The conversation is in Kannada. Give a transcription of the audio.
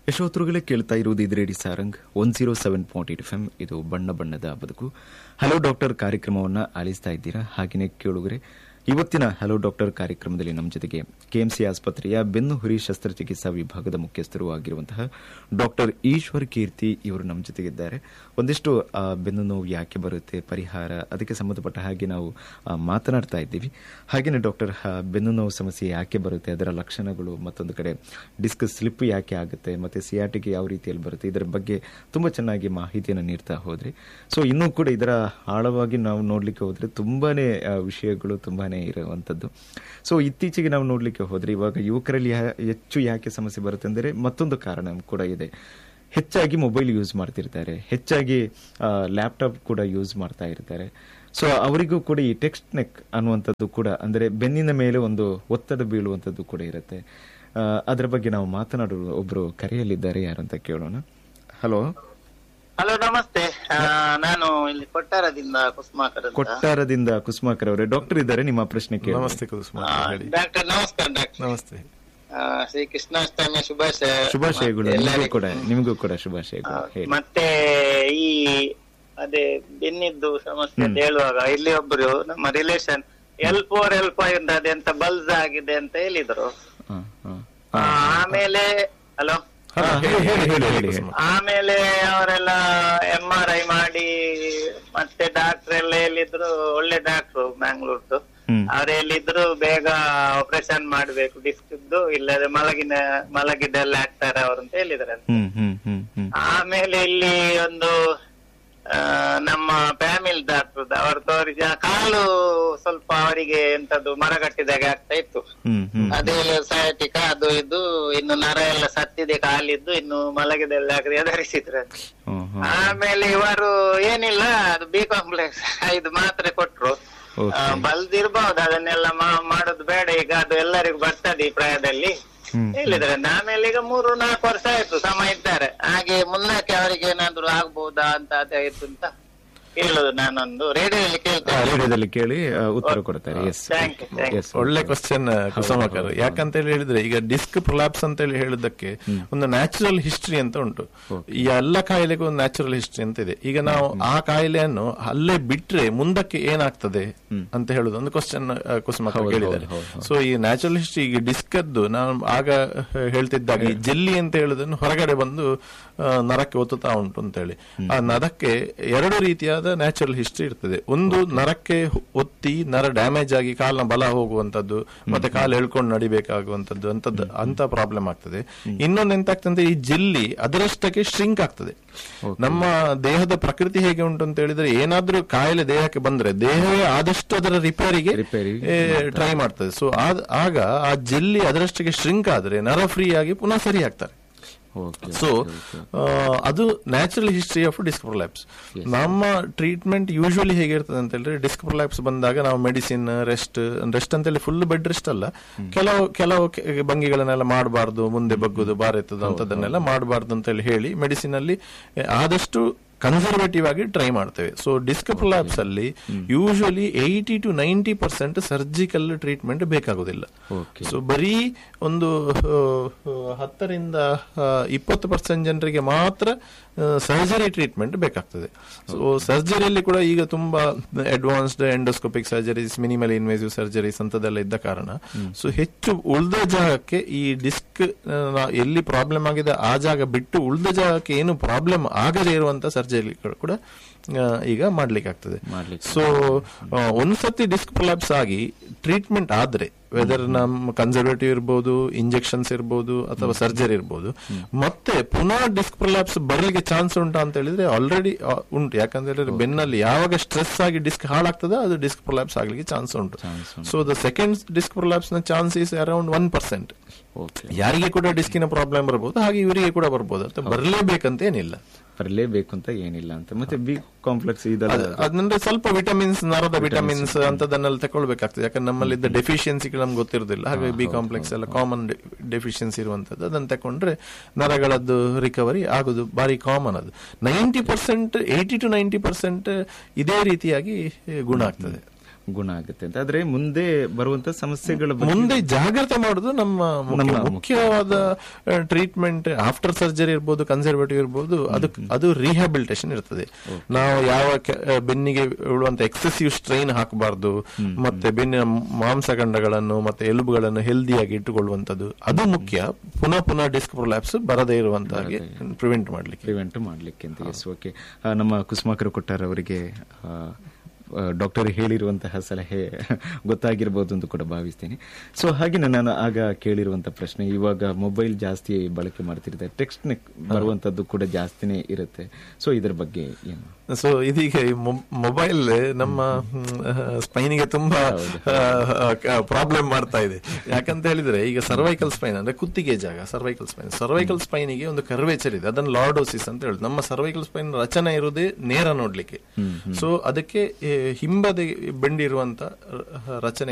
ಯಶೋತ್ರುಗಳೇ ಕೇಳ್ತಾ ಇರುವುದು ಇದು radio Sarang one zero seven point eight F M ಇದು ಬಣ್ಣ ಬಣ್ಣದ ಬದುಕು ಹಲೋ ಡಾಕ್ಟರ್ ಕಾರ್ಯಕ್ರಮವನ್ನು ಆಲಿಸ್ತಾ ಇದ್ದೀರಾ ಹಾಗೆಯೇ ಕೇಳುಗರೆ ಇವತ್ತಿನ ಹಲೋ ಡಾಕ್ಟರ್ ಕಾರ್ಯಕ್ರಮದಲ್ಲಿ ನಮ್ಮ ಜೊತೆಗೆ ಕೆಎಂಸಿ ಆಸ್ಪತ್ರೆಯ ಬೆನ್ನು ಹುರಿ ಶಸ್ತ್ರಚಿಕಿತ್ಸಾ ವಿಭಾಗದ ಮುಖ್ಯಸ್ಥರು ಆಗಿರುವಂತಹ ಡಾಕ್ಟರ್ ಈಶ್ವರ್ ಕೀರ್ತಿ ಇವರು ನಮ್ಮ ಜೊತೆಗಿದ್ದಾರೆ ಒಂದಿಷ್ಟು ಆ, ಬೆನ್ನು ನೋವು ಯಾಕೆ ಬರುತ್ತೆ ಪರಿಹಾರ ಅದಕ್ಕೆ ಸಂಬಂಧಪಟ್ಟ ಹಾಗೆ ನಾವು ಆ, ಮಾತನಾಡ್ತಾ ಇದ್ದೀವಿ ಹಾಗೆಯೇ ಡಾಕ್ಟರ್ ಆ, ಬೆನ್ನು ನೋವು ಸಮಸ್ಯೆ ಯಾಕೆ ಬರುತ್ತೆ ಅದರ ಲಕ್ಷಣಗಳು ಮತ್ತೊಂದು ಕಡೆ ಡಿಸ್ಕ್ ಸ್ಲಿಪ್ ಯಾಕೆ ಆಗುತ್ತೆ ಮತ್ತೆ ಸಿಯಾಟಿಗೆ ಯಾವ ರೀತಿಯಲ್ಲಿ ಬರುತ್ತೆ ಇದರ ಬಗ್ಗೆ ತುಂಬಾ ಚೆನ್ನಾಗಿ ಮಾಹಿತಿಯನ್ನು ನೀಡ್ತಾ ಹೋದ್ರಿ ಸೊ ಇನ್ನೂ ಕೂಡ ಇದರ ಆಳವಾಗಿ ನಾವು ನೋಡ್ಲಿಕ್ಕೆ ಹೋದ್ರೆ ತುಂಬಾನೇ ಆ, ವಿಷಯಗಳು ತುಂಬಾನೇ ಇರುವಂತದ್ದು ಸೊ ಇತ್ತೀಚೆಗೆ ನಾವು ನೋಡ್ಲಿಕ್ಕೆ ಹೋದ್ರೆ ಇವಾಗ ಯುವಕರಲ್ಲಿ ಯಾ- ಹೆಚ್ಚು ಯಾಕೆ ಸಮಸ್ಯೆ ಬರುತ್ತೆ ಅಂದರೆ ಮತ್ತೊಂದು ಕಾರಣ ಕೂಡ ಇದೆ ಹೆಚ್ಚಾಗಿ ಮೊಬೈಲ್ ಯೂಸ್ ಮಾಡ್ತಿರ್ತಾರೆ ಹೆಚ್ಚಾಗಿ ಲ್ಯಾಪ್ಟಾಪ್ ಕೂಡ ಯೂಸ್ ಮಾಡ್ತಾ ಇರ್ತಾರೆ ಸೊ ಅವರಿಗೂ ಕೂಡ ಈ ಟೆಕ್ಸ್ಟ್ ನೆಕ್ ಅನ್ನುವಂಥದ್ದು ಕೂಡ ಅಂದರೆ ಬೆನ್ನಿನ ಮೇಲೆ ಒಂದು ಒತ್ತಡ ಬೀಳುವಂಥದ್ದು ಕೂಡ ಇರುತ್ತೆ ಆ, ಅದರ ಬಗ್ಗೆ ನಾವು ಮಾತನಾಡುವ ಒಬ್ರು ಕರೆಯಲ್ಲಿದ್ದಾರೆ ಯಾರಂತ ಕೇಳೋಣ ಹಲೋ ಹಲೋ ನಮಸ್ತೆ ಆ, ನಾನು ಇಲ್ಲಿ ಕೊಟ್ಟಾರದಿಂದ ಕುಸುಮಾಕರ್ ಅಂತ. ಕೊಟ್ಟಾರದಿಂದ ಕುಸುಮಾಕರ್ ಅವರೇ ಡಾಕ್ಟರ್ ಇದ್ದಾರೆ ನಿಮ್ಮ ಪ್ರಶ್ನೆ ಕೇಳಿ ನಮಸ್ತೆ ಕುಸುಮ ಆ, ಹೇಳಿ ಡಾಕ್ಟರ್ ನಮಸ್ಕಾರ ಡಾಕ್ಟರ್ ನಮಸ್ತೆ ಆ, ಶ್ರೀ ಕೃಷ್ಣಾಷ್ಟಮಿ ಶುಭಾಶಯ ಶುಭಾಶಯಗಳು ಮತ್ತೆ ನಿಮಗೂ ಎಲ್ಲರಿಗೂ. ಕೂಡ ನಿಮಗೂ ಕೂಡ ಆ, ಶುಭಾಶಯಗಳು ಹೇಳಿ ಮತ್ತೆ ಈ ಅದೇ ಬೆನ್ನಿದ್ದು ಸಮಸ್ಯೆ ಅಂತ ಹೇಳುವಾಗ ಇಲ್ಲಿ ಒಬ್ರು ನಮ್ಮ relation L four L five ಅಂತ ಅದೆಂತ ಬಲ್ಸ್ ಆಗಿದೆ ಅಂತ ಹೇಳಿದ್ರು ಹ, ಹ. ಆ, ಆಮೇಲೆ ಹಲೋ ಹಾ, ಹೇಳಿ ಹೇಳಿ ಹೇಳಿ ಹೇಳಿ ಹೇಳಿ. ಕುಸುಮ. ಆಮೇಲೆ ಅವರೆಲ್ಲ ಎಂ ಆರ್ ಐ ಮಾಡಿ ಮತ್ತೆ ಡಾಕ್ಟರ್ ಎಲ್ಲ ಹೇಳಿದ್ರು ಒಳ್ಳೆ ಡಾಕ್ಟ್ರು ಮ್ಯಾಂಗ್ಳೂರ್ದು ಹ್ಮ್. ಅವ್ರು ಹೇಳಿದ್ರು ಬೇಗ ಆಪರೇಷನ್ ಮಾಡ್ಬೇಕು ಡಿಸ್ಕ್ ಇದ್ದು ಇಲ್ಲದೆ ಮಲಗಿನ ಮಲಗಿದ್ದೆಲ್ಲ ಹಾಕ್ತಾರೆ ಅವರು ಅಂತ ಹೇಳಿದ್ರೆ ಹ್ಮ್ ಹ್ಮ್ ಹ್ಮ್ ಹ್ಮ್ ಆಮೇಲೆ ಇಲ್ಲಿ ಒಂದು ಆ, ನಮ್ಮ ಫ್ಯಾಮಿಲಿ ಡಾಕ್ಟರ್ ಅವರು ತೋರಿಸಿ ಆ ಕಾಲು ಸ್ವಲ್ಪ ಅವರಿಗೆ ಎಂತದ್ದು ಮರಗಟ್ಟಿದಾಗೆ ಆಗ್ತಾ ಇತ್ತು ಹ್ಮ್ ಹ್ಮ್ ಅದೇ ಸಯಾಟಿಕ ಅದು ಇದು ಇನ್ನು ನರ ಎಲ್ಲ ಸತ್ತಿದೆ ಕಾಲಿದ್ದು ಇನ್ನು ಮಲಗಿದೆಲ್ಲ ಹಾಕಿ ಧರಿಸಿದ್ರು ಹ್ಮ್ ಹ್ಮ್ ಆಮೇಲೆ ಇವರು ಏನಿಲ್ಲ ಅದು ಬಿ ಕಾಂಪ್ಲೆಕ್ಸ್ ಐದು ಮಾತ್ರೆ ಕೊಟ್ರು Okay. ಬಲ್ದಿರ್ಬಹುದು ಅದನ್ನೆಲ್ಲ ಮಾ- ಮಾಡೋದು ಬೇಡ ಈಗ ಅದು ಎಲ್ಲರಿಗೂ ಬರ್ತದೆ ಈ ಪ್ರಾಯದಲ್ಲಿ ಹ್ಮ್. ಹೇಳಿದ್ರೆ ಆಮೇಲೆ ಈಗ ಮೂರು ನಾಲ್ಕು ವರ್ಷ ಆಯ್ತು ಸಮ ಇದ್ದಾರೆ ಹಾಗೆ ಮುನ್ನಕ್ಕೆ ಅವರಿಗೆ ಏನಾದ್ರು ಆಗ್ಬಹುದಾ ಅಂತ ಅದಾಯ್ತು ಅಂತ ಹೇಳುದು ನಾನೊಂದು ರೇಡಿಯೋದಲ್ಲಿ ಆ, ಕೇಳ್ತೇನೆ ರೇಡಿಯೋದಲ್ಲಿ ಕೇಳಿ ಆ, ಉತ್ತರ ಕೊಡ್ತಾರೆ yes Thank you, thank you. Yes ಒಳ್ಳೆ ಕ್ವಶನ್ ಕುಸುಮಕರ್ ಯಾಕಂತ ಹೇಳಿ ಹೇಳಿದ್ರೆ ಈಗ ಡಿಸ್ಕ್ ಪ್ರೊಲಾಪ್ಸ್ ಅಂತ ಹೇಳಿ ಹೇಳಿದ್ದಕ್ಕೆ ಒಂದು ನ್ಯಾಚುರಲ್ ಹಿಸ್ಟ್ರಿ ಅಂತ ಉಂಟು ಈ ಎಲ್ಲ ಕಾಯಿಲೆಗೂ ಒಂದು ನ್ಯಾಚುರಲ್ ಹಿಸ್ಟ್ರಿ ಅಂತ ಇದೆ ಈಗ ನಾವು ಆ ಕಾಯಿಲೆಯನ್ನು ಅಲ್ಲೇ ಬಿಟ್ರೆ ಮುಂದಕ್ಕೆ ಏನಾಗ್ತದೆ ಅಂತ ಹೇಳುದು ಒಂದು ಕ್ವಶನ್ ಕುಸುಮಕರ್ ಕೇಳಿದ್ದಾರೆ ಸೊ ಈ ನ್ಯಾಚುರಲ್ ಹಿಸ್ಟ್ರಿ ಈಗ ಡಿಸ್ಕ್ ಅದ್ದು ನಾನು ಆಗ ಹೇಳ್ತಿದ್ದಾಗ ಈ ಜೆಲ್ಲಿ ಅಂತ ಹೇಳುದನ್ನು ಹೊರಗಡೆ ಬಂದು ಆ, ನರಕ್ಕೆ ಒತ್ತುತ್ತಾ ಉಂಟು ಅಂತ ಹೇಳಿ ಆ ನರಕ್ಕೆ ಎರಡು ರೀತಿಯಾದ ನ್ಯಾಚುರಲ್ ಹಿಸ್ಟ್ರಿ ಇರ್ತದೆ ಒಂದು ನರಕ್ಕೆ ಒತ್ತಿ ನರ ಡ್ಯಾಮೇಜ್ ಆಗಿ ಕಾಲಿನ ಬಲ ಹೋಗುವಂತದ್ದು ಮತ್ತೆ ಕಾಲು ಎಳ್ಕೊಂಡು ನಡಿಬೇಕಾಗುವಂತದ್ದು ಅಂತದ್ದು ಅಂತ ಪ್ರಾಬ್ಲಮ್ ಆಗ್ತದೆ ಇನ್ನೊಂದು ಎಂತ ಆಗ್ತದೆ ಅಂದ್ರೆ ಈ ಜೆಲ್ಲಿ ಅದರಷ್ಟಕ್ಕೆ ಶ್ರಿಂಕ್ ಆಗ್ತದೆ ನಮ್ಮ ದೇಹದ ಪ್ರಕೃತಿ ಹೇಗೆ ಉಂಟು ಅಂತ ಹೇಳಿದ್ರೆ ಏನಾದ್ರೂ ಕಾಯಿಲೆ ದೇಹಕ್ಕೆ ಬಂದ್ರೆ ದೇಹವೇ ಆದಷ್ಟು ಅದರ ರಿಪೇರಿಗೆ ರಿಪೇರಿ ಟ್ರೈ ಮಾಡ್ತದೆ ಸೊ ಆಗ ಆ ಜೆಲ್ಲಿ ಅದರಷ್ಟಕ್ಕೆ ಶ್ರಿಂಕ್ ಆದ್ರೆ ನರ ಫ್ರೀ ಆಗಿ ಪುನಃ ಸರಿ ಆಗ್ತಾರೆ ಓಕೆ ಸೊ ಅದು natural history of disc prolapse ನಮ್ಮ ಟ್ರೀಟ್ಮೆಂಟ್ ಯೂಶುವಲಿ ಹೇಗಿರ್ತದೆ ಅಂತ ಹೇಳಿದ್ರೆ ಡಿಸ್ಕ್ ಪ್ರೊಲ್ಯಾಪ್ಸ್ ಬಂದಾಗ ನಾವು ಮೆಡಿಸಿನ್ ರೆಸ್ಟ್ ರೆಸ್ಟ್ ಅಂತ ಹೇಳಿ ಫುಲ್ ಬೆಡ್ ರೆಸ್ಟ್ ಅಲ್ಲ ಕೆಲವು ಕೆಲವು ಕೆ- ಭಂಗಿಗಳನ್ನೆಲ್ಲ ಮಾಡಬಾರ್ದು ಮುಂದೆ ಬಗ್ಗುದು ಭಾರ ಎತ್ತದು ಅಂತದನ್ನೆಲ್ಲ ಮಾಡಬಾರ್ದು ಅಂತ ಹೇಳಿ ಹೇಳಿ ಮೆಡಿಸಿನ್ ಅಲ್ಲಿ ಆ, ಆದಷ್ಟು ಕನ್ಸರ್ವೇಟಿವ್ ಆಗಿ ಟ್ರೈ ಮಾಡ್ತೇವೆ ಸೊ ಡಿಸ್ಕ್ ಪ್ರೊಲ್ಯಾಪ್ಸ್ ಅಲ್ಲಿ usually eighty to ninety percent surgical treatment ಬೇಕಾಗುದಿಲ್ಲ ಓಕೆ ಸೊ ಬರೀ ಒಂದು ಆ, ಹತ್ತರಿಂದ ಆ, ಇಪ್ಪತ್ತು ಪರ್ಸೆಂಟ್ ಜನರಿಗೆ ಮಾತ್ರ ಸರ್ಜರಿ ಟ್ರೀಟ್ಮೆಂಟ್ ಬೇಕಾಗ್ತದೆ ಸೊ ಸರ್ಜರಿಯಲ್ಲಿ ಕೂಡ ಈಗ ತುಂಬಾ advanced endoscopic surgeries minimal invasive surgeries ಅಂತದೆಲ್ಲ ಇದ್ದ ಕಾರಣ ಸೊ ಹೆಚ್ಚು ಉಳಿದ ಜಾಗಕ್ಕೆ ಈ ಡಿಸ್ಕ್ ಎಲ್ಲಿ ಪ್ರಾಬ್ಲಮ್ ಆಗಿದೆ ಆ ಜಾಗ ಬಿಟ್ಟು ಉಳಿದ ಜಾಗಕ್ಕೆ ಏನು ಪ್ರಾಬ್ಲಮ್ ಆಗದೇ ಇರುವಂತ ಸರ್ಜರಿಗಳು ಕೂಡ ಆ, ಈಗ ಮಾಡ್ಲಿಕ್ಕೆ ಆಗ್ತದೆ ಮಾಡ್ಲಿಕ್ಕೆ ಸೊ ಒಂದ್ಸತಿ ಡಿಸ್ಕ್ ಪ್ರೊಲಾಪ್ಸ್ ಆಗಿ ಟ್ರೀಟ್ಮೆಂಟ್ ಆದ್ರೆ ವೆದರ್ ನಮ್ ಕನ್ಸರ್ವೇಟಿವ್ ಇರ್ಬೋದು ಇಂಜೆಕ್ಷನ್ಸ್ ಇರ್ಬೋದು ಅಥವಾ ಸರ್ಜರಿ ಇರ್ಬೋದು ಮತ್ತೆ ಪುನಃ ಡಿಸ್ಕ್ ಪ್ರೊಲಾಪ್ಸ್ ಬರ್ಲಿಕ್ಕೆ ಚಾನ್ಸ್ ಉಂಟಾ ಅಂತ ಹೇಳಿದ್ರೆ ಆಲ್ರೆಡಿ ಉಂಟು ಯಾಕಂತ ಹೇಳಿದ್ರೆ ಬೆನ್ನಲ್ಲಿ ಯಾವಾಗ ಸ್ಟ್ರೆಸ್ ಆಗಿ ಡಿಸ್ಕ್ ಹಾಳಾಗ್ತದೆ ಅದು ಡಿಸ್ಕ್ ಪ್ರೊಲಾಪ್ಸ್ ಆಗ್ಲಿಕ್ಕೆ ಚಾನ್ಸ್ ಉಂಟು so the second disc prolapse ನ chance is around one percent okay ಯಾರಿಗೆ ಕೂಡ ಡಿಸ್ಕಿನ ಪ್ರಾಬ್ಲಮ್ ಬರ್ಬೋದು ಹಾಗೆ ಇವರಿಗೆ ಕೂಡ ಬರ್ಬೋದು ಅಂತ ಬರಲೇಬೇಕಂತ ಏನಿಲ್ಲ ಬರಲೇಬೇಕು ಅಂತ ಏನಿಲ್ಲ ಅಂತ ಮತ್ತೆ ಬಿ ಕಾಂಪ್ಲೆಕ್ಸ್ ಇದೆಲ್ಲ ಅದ್- ಅದಂದ್ರೆ ಸ್ವಲ್ಪ ವಿಟಮಿನ್ಸ್ ನರದ ವಿಟಮಿನ್ಸ್ ಅಂತದನ್ನೆಲ್ಲ ತಗೊಳ್ಬೇಕಾಗ್ತದೆ ಯಾಕಂದ್ರೆ ನಮ್ಮಲ್ಲಿದ್ದ ಡೆಫಿಷಿಯನ್ಸಿಗಳು ನಮ್ಗೆ ಗೊತ್ತಿರೋದಿಲ್ಲ ಹಾಗೆ ಬಿ ಕಾಂಪ್ಲೆಕ್ಸ್ ಎಲ್ಲ ಕಾಮನ್ ಡೆಫಿಷಿಯನ್ಸಿ ಇರುವಂತದ್ದು ಅದನ್ನ ತಕೊಂಡ್ರೆ ನರಗಳದ್ದು ರಿಕವರಿ ಆಗುದು ಬಾರಿ ಕಾಮನ್ ಅದು ninety percent eighty to ninety percent ಇದೇ ರೀತಿಯಾಗಿ ಗುಣ ಆಗ್ತದೆ ಗುಣ ಆಗುತ್ತೆ ಅಂತ ಆದ್ರೆ ಮುಂದೆ ಬರುವಂತ ಸಮಸ್ಯೆಗಳ ಬಗ್ಗೆ ಮುಂದೆ ಜಾಗ್ರತೆ ಮಾಡುದು ನಮ್ಮ ಮುಖ್ಯ- ನಮ್ಮ ಮುಖ್ಯವಾದ ಟ್ರೀಟ್ಮೆಂಟ್ ಆಫ್ಟರ್ ಸರ್ಜರಿ ಇರ್ಬೋದು ಕನ್ಸರ್ವೇಟಿವ್ ಇರ್ಬೋದು ಅದು ಅದು ರಿಹ್ಯಾಬಿಲಿಟೇಷನ್ ಇರ್ತದೆ ನಾವು ಯಾವ ಕೆ- ಆ, ಬೆನ್ನಿಗೆ ಉಳುವಂತ ಎಕ್ಸೆಸಿವ್ ಸ್ಟ್ರೈನ್ ಹಾಕಬಾರ್ದು ಮತ್ತೆ ಬೆನ್ನಿನ ಮಾಂಸಖಂಡಗಳನ್ನು ಮತ್ತೆ ಎಲುಬುಗಳನ್ನು ಹೆಲ್ದಿಯಾಗಿ ಇಟ್ಟುಕೊಳ್ಳುವಂತದ್ದು ಅದು ಮುಖ್ಯ ಪುನಃ ಪುನಃ ಡಿಸ್ಕ್ ಪ್ರೊಲ್ಯಾಪ್ಸ್ ಬರದೇ ಇರುವಂತ ಹಾಗೆ ಪ್ರಿವೆಂಟ್ ಮಾಡ್ಲಿಕ್ಕೆ ಪ್ರಿವೆಂಟ್ ಮಾಡ್ಲಿಕ್ಕೆ ಅಂತ ಎಸ್ ಓಕೆ ನಮ್ಮ ಕುಸುಮಾಕರ ಕೊಟ್ಟಾರ್ ಅವರಿಗೆ ಡಾಕ್ಟರ್ ಹೇಳಿರುವಂತಹ ಸಲಹೆ ಗೊತ್ತಾಗಿರ್ಬೋದು ಅಂತ ಕೂಡ ಭಾವಿಸ್ತೀನಿ ಸೊ ಹಾಗೆ ನಾನು ಆಗ ಕೇಳಿರುವಂತಹ ಪ್ರಶ್ನೆ ಇವಾಗ ಮೊಬೈಲ್ ಜಾಸ್ತಿ ಬಳಕೆ ಮಾಡ್ತಿರ್ತಾರೆ ಟೆಕ್ಸ್ಟ್ ಬರುವಂತದ್ದು ಕೂಡ ಜಾಸ್ತಿನೇ ಇರುತ್ತೆ ಸೊ ಇದರ ಬಗ್ಗೆ ಏನು ಸೊ ಇದೀಗ ಮೊಬೈಲ್ ನಮ್ಮ ಸ್ಪೈನಿಗೆ ತುಂಬಾ ಪ್ರಾಬ್ಲಮ್ ಮಾಡ್ತಾ ಇದೆ ಯಾಕಂತ ಹೇಳಿದ್ರೆ ಈಗ ಸರ್ವೈಕಲ್ ಸ್ಪೈನ್ ಅಂದ್ರೆ ಕುತ್ತಿಗೆ ಜಾಗ ಸರ್ವೈಕಲ್ ಸ್ಪೈನ್ ಸರ್ವೈಕಲ್ ಸ್ಪೈನಿಗೆ ಒಂದು ಕರ್ವೇಚರ್ ಇದೆ ಅದನ್ನು ಲಾರ್ಡೋಸಿಸ್ ಅಂತ ಹೇಳುದು ನಮ್ಮ ಸರ್ವೈಕಲ್ ಸ್ಪೈನ್ ರಚನೆ ಇರುವುದೇ ನೇರ ನೋಡ್ಲಿಕ್ಕೆ ಸೊ ಅದಕ್ಕೆ ಏ, ಹಿಂಬದಿ ಬೆಂಡಿರುವಂತ ರ- ರಚನೆ